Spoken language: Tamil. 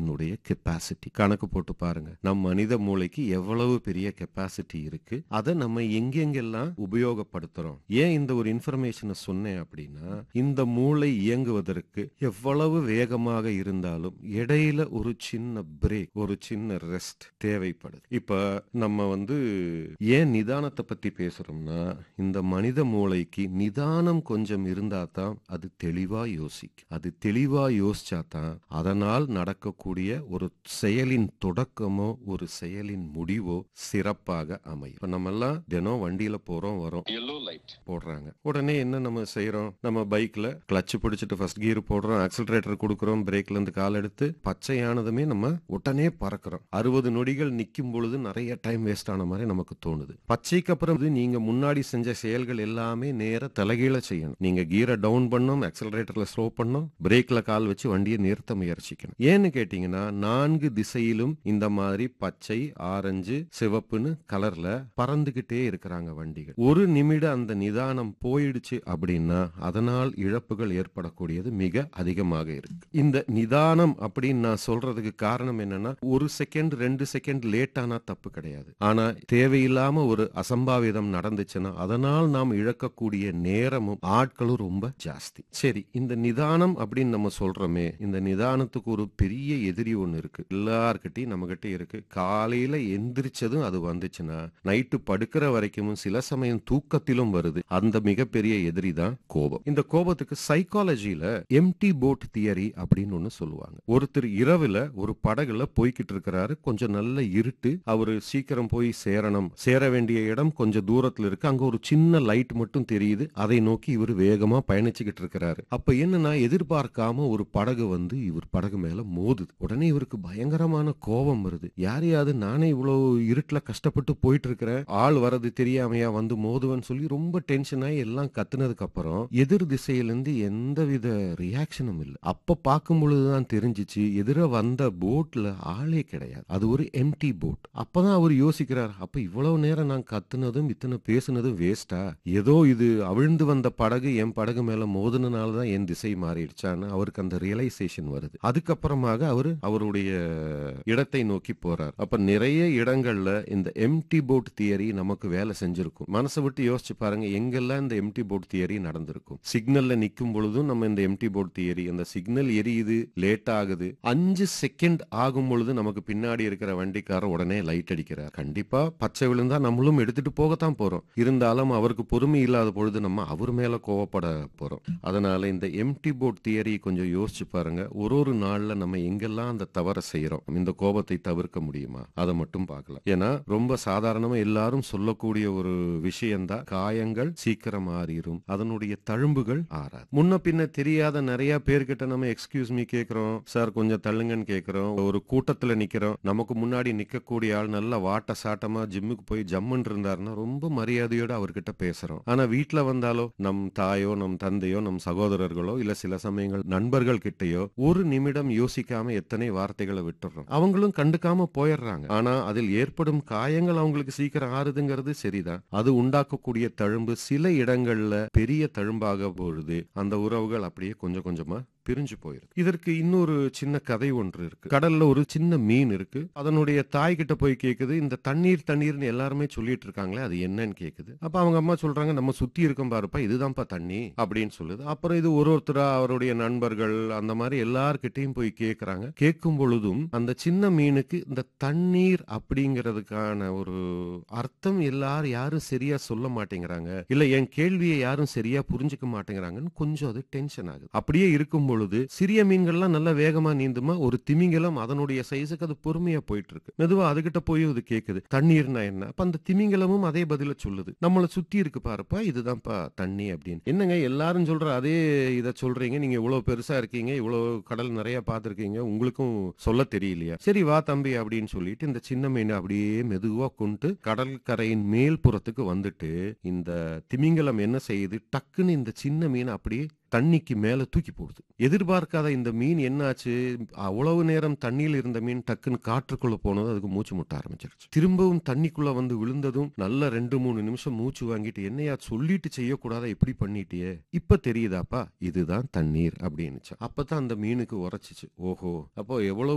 மூளையினுடைய கெப்பாசிட்டி கணக்கு போட்டு பாருங்க நம் மனித மூளைக்கு எவ்வளவு பெரிய கெப்பாசிட்டி இருக்கு அதை நம்ம எங்கெங்கெல்லாம் உபயோகப்படுத்துறோம் ஏன் இந்த ஒரு இன்ஃபர்மேஷனை சொன்னேன் அப்படின்னா இந்த மூளை இயங்குவதற்கு எவ்வளவு வேகமாக இருந்தாலும் இடையில ஒரு சின்ன பிரேக் ஒரு சின்ன ரெஸ்ட் தேவைப்படுது இப்ப நம்ம வந்து ஏன் நிதானத்தை பத்தி பேசுறோம்னா இந்த மனித மூளைக்கு நிதானம் கொஞ்சம் இருந்தா தான் அது தெளிவா யோசிக்கும் அது தெளிவா யோசிச்சா தான் அதனால் நடக்கக்கூடிய ஒரு செயலின் தொடக்கமோ ஒரு செயலின் முடிவோ சிறப்பாக அமையும் இப்ப நம்ம எல்லாம் தினம் வண்டியில போறோம் வரோம் yellow light போடுறாங்க உடனே என்ன நம்ம செய்யறோம் நம்ம பைக்ல கிளட்ச் பிடிச்சிட்டு ஃபர்ஸ்ட் கியர் போடுறோம் ஆக்சிலரேட்டர் கொடுக்குறோம் பிரேக்ல இருந்து கால் எடுத்து பச்சையானதுமே நம்ம உடனே பறக்குறோம் அறுபது நொடிகள் நிக்கும் பொழுது நிறைய டைம் வேஸ்ட் ஆன மாதிரி நமக்கு தோணுது பச்சைக்கு அப்புறம் இது நீங்க முன்னாடி செஞ்ச செயல்கள் எல்லாமே நேர தலைகீழ செய்யணும் நீங்க கியரை டவுன் பண்ணும் ஆக்சிலரேட்டர்ல ஸ்லோ பண்ணும் பிரேக்ல கால் வச்சு வண்டியை நிறுத்த முயற்சிக்கணும் ஏன்னு கேட்டீங்கன்னா நான்கு திசையிலும் இந்த மாதிரி பச்சை ஆரஞ்சு சிவப்புன்னு கலர்ல பறந்துகிட்டே இருக்கிறாங்க வண்டிகள் ஒரு நிமிடம் அந்த நிதானம் போயிடுச்சு அப்படின்னா அதனால் இழப்புகள் ஏற்படக்கூடியது மிக அதிகமாக இருக்கு இந்த நிதானம் அப்படின்னு நான் சொல்றதுக்கு காரணம் என்னன்னா ஒரு செகண்ட் ரெண்டு செகண்ட் லேட் ஆனா தப்பு கிடையாது ஆனா தேவையில்லாம ஒரு அசம்பாவிதம் நடந்துச்சுன்னா அதனால் நாம் இழக்கக்கூடிய நேரமும் ஆட்களும் ரொம்ப ஜாஸ்தி சரி இந்த நிதானம் அப்படின்னு நம்ம சொல்றோமே இந்த நிதானத்துக்கு ஒரு பெரிய எதிரி ஒண்ணு இருக்கு எல்லார்கிட்டயும் நம்ம கிட்ட இருக்கு காலையில எந்திரிச்சதும் அது வந்துச்சுன்னா நைட்டு படுக்கிற வரைக்கும் சில சமயம் தூக்கத்திலும் வருது அந்த மிகப்பெரிய எதிரி தான் கோபம் இந்த கோபத்துக்கு சைக்காலஜில எம்டி போட் தியரி அப்படின்னு ஒண்ணு சொல்லுவாங்க ஒருத்தர் இரவுல ஒரு படகுல போய்கிட்டு இருக்கிறாரு கொஞ்சம் நல்ல இருட்டு அவரு சீக்கிரம் போய் சேரணும் சேர வேண்டிய இடம் கொஞ்சம் தூரத்துல இருக்கு அங்க ஒரு சின்ன லைட் மட்டும் தெரியுது அதை நோக்கி இவர் வேகமா பயணிச்சுக்கிட்டு இருக்கிறாரு அப்ப என்னன்னா எதிர்பார்க்காம ஒரு படகு வந்து இவர் படகு மேல மோதுது உடனே இவருக்கு பயங்கரமான கோபம் வருது யாரையாவது நானே இவ்வளவு இருட்டுல கஷ்டப்பட்டு போயிட்டு இருக்கிறேன் ஆள் வரது தெரியாமையா வந்து மோதுவன்னு சொல்லி ரொம்ப டென்ஷன் ஆகி எல்லாம் கத்துனதுக்கு அப்புறம் எதிர் திசையிலிருந்து எந்தவித ரியாக்ஷனும் இல்லை அப்ப பார்க்கும் பொழுதுதான் தெரிஞ்சிச்சு எதிர வந்த போட்ல ஆளே கிடையாது அது ஒரு எம்டி போட் அப்பதான் அவர் யோசிக்கிறார் அப்ப இவ்வளவு நேரம் நான் கத்துனதும் இத்தனை பேசுனதும் வேஸ்டா ஏதோ இது அவிழ்ந்து வந்த படகு என் படகு மேல மோதுனனால தான் என் திசை மாறிடுச்சான்னு அவருக்கு அந்த ரியலைசேஷன் வருது அதுக்கப்புறமாக அவர் அவருடைய இடத்தை நோக்கி போறார் அப்ப நிறைய இடங்கள்ல இந்த எம்டி போட் தியரி நமக்கு வேலை செஞ்சிருக்கும் மனசை விட்டு யோசிச்சு பாருங்க எங்கெல்லாம் இந்த எம்டி போட் தியரி நடந்திருக்கும் சிக்னல்ல நிக்கும் பொழுதும் நம்ம இந்த எம்டி போட் தியரி அந்த சிக்னல் எரியுது லேட் ஆகுது அஞ்சு செகண்ட் ஆகும் பொழுது நமக்கு பின்னாடி இருக்கிற வண்டிக்காரர் உடனே லைட் அடிக்கிறார் கண்டிப்பா பச்சை விழுந்தா நம்மளும் எடுத்துட்டு போகத்தான் போறோம் இருந்தாலும் அவருக்கு பொறுமை இல்லாத பொழுது நம்ம அவர் மேல கோவப்பட போறோம் அதனால இந்த எம்டி போட் தியரி கொஞ்சம் யோசிச்சு பாருங்க ஒரு ஒரு நாள்ல நம்ம எங்கெல்லாம் அந்த தவறை செய்யறோம் இந்த கோபத்தை தவிர்க்க முடியுமா அதை மட்டும் பார்க்கலாம் ஏன்னா ரொம்ப சாதாரணமா எல்லாரும் சொல்லக்கூடிய ஒரு விஷயம்தான் காயங்கள் சீக்கிரம் ஆறிரும் அதனுடைய தழும்புகள் ஆறாது முன்ன பின்ன தெரியாத நிறைய பேர்கிட்ட நம்ம எக்ஸ்கியூஸ் மீ கேக்குறோம் சார் கொஞ்சம் தள்ளுங்கன்னு கேக்குறோம் ஒரு கூட்டத்துல நிக்கிறோம் நமக்கு முன்னாடி நிக்கக்கூடிய ஆள் நல்ல வாட்ட சாட்டமா ஜிம்முக்கு போய் ஜம்முன்னு இருந்தாருன்னா ரொம்ப மரியாதையோட அவர்கிட்ட பேசுறோம் ஆனா வீட்டுல வந்தாலோ நம் தாயோ நம் தந்தையோ நம் சகோதரர்களோ இல்ல சில சமயங்கள் நண்பர்கள் கிட்டயோ ஒரு நிமிடம் யோசிக்காம எத்தனை வார்த்தைகளை விட்டுறோம் அவங்களும் கண்டுக்காம போயிடுறாங்க ஆனா அதில் ஏற்படும் காயங்கள் அவங்களுக்கு சீக்கிரம் ஆறுதுங்கிறது சரிதான் அது உண்டாக்கக்கூடிய தழும்பு சில இடங்கள்ல பெரிய தழும்பாக பொழுது அந்த உறவுகள் அப்படியே கொஞ்சம் கொஞ்சமா பிரிஞ்சு போயிருக்கு இதற்கு இன்னொரு சின்ன கதை ஒன்று இருக்கு கடல்ல ஒரு சின்ன மீன் இருக்கு அதனுடைய தாய் கிட்ட போய் கேக்குது இந்த தண்ணீர் தண்ணீர்னு எல்லாருமே சொல்லிட்டு இருக்காங்களே அது என்னன்னு கேக்குது அப்ப அவங்க அம்மா சொல்றாங்க நம்ம சுத்தி இருக்கோம் பாருப்பா இதுதான்ப்பா தண்ணி அப்படின்னு சொல்லுது அப்புறம் இது ஒரு ஒருத்தரா அவருடைய நண்பர்கள் அந்த மாதிரி எல்லார்கிட்டையும் போய் கேக்குறாங்க கேட்கும் பொழுதும் அந்த சின்ன மீனுக்கு இந்த தண்ணீர் அப்படிங்கிறதுக்கான ஒரு அர்த்தம் எல்லாரும் யாரும் சரியா சொல்ல மாட்டேங்கிறாங்க இல்ல என் கேள்வியை யாரும் சரியா புரிஞ்சுக்க மாட்டேங்கிறாங்கன்னு கொஞ்சம் அது டென்ஷன் ஆகுது அப்படியே இருக்கும் பொழுது சிறிய மீன்கள்லாம் நல்லா வேகமா நீந்துமா ஒரு திமிங்கலம் அதனுடைய சைஸுக்கு அது பொறுமையா போயிட்டு இருக்கு மெதுவா அதுகிட்ட போய் அது கேக்குது தண்ணீர்னா என்ன அப்ப அந்த திமிங்கலமும் அதே பதில சொல்லுது நம்மள சுத்தி இருக்கு பாருப்பா இதுதான்ப்பா தண்ணி அப்படின்னு என்னங்க எல்லாரும் சொல்ற அதே இத சொல்றீங்க நீங்க இவ்வளவு பெருசா இருக்கீங்க இவ்வளவு கடல் நிறைய பார்த்திருக்கீங்க உங்களுக்கும் சொல்ல தெரியலையா சரி வா தம்பி அப்படின்னு சொல்லிட்டு இந்த சின்ன மீனை அப்படியே மெதுவா கொண்டு கடற்கரையின் மேல் புறத்துக்கு வந்துட்டு இந்த திமிங்கலம் என்ன செய்யுது டக்குன்னு இந்த சின்ன மீனை அப்படியே தண்ணிக்கு மேல தூக்கி போடுது எதிர்பார்க்காத இந்த மீன் என்னாச்சு அவ்வளவு நேரம் தண்ணியில் இருந்த மீன் டக்குன்னு காற்றுக்குள்ள போனது அதுக்கு மூச்சு முட்ட ஆரம்பிச்சிருச்சு திரும்பவும் தண்ணிக்குள்ள வந்து விழுந்ததும் நல்ல ரெண்டு மூணு நிமிஷம் மூச்சு வாங்கிட்டு என்னையா சொல்லிட்டு செய்யக்கூடாத இப்படி பண்ணிட்டியே இப்ப தெரியுதாப்பா இதுதான் தண்ணீர் அப்படின்னுச்சு அப்பதான் அந்த மீனுக்கு உரைச்சிச்சு ஓஹோ அப்போ எவ்வளவு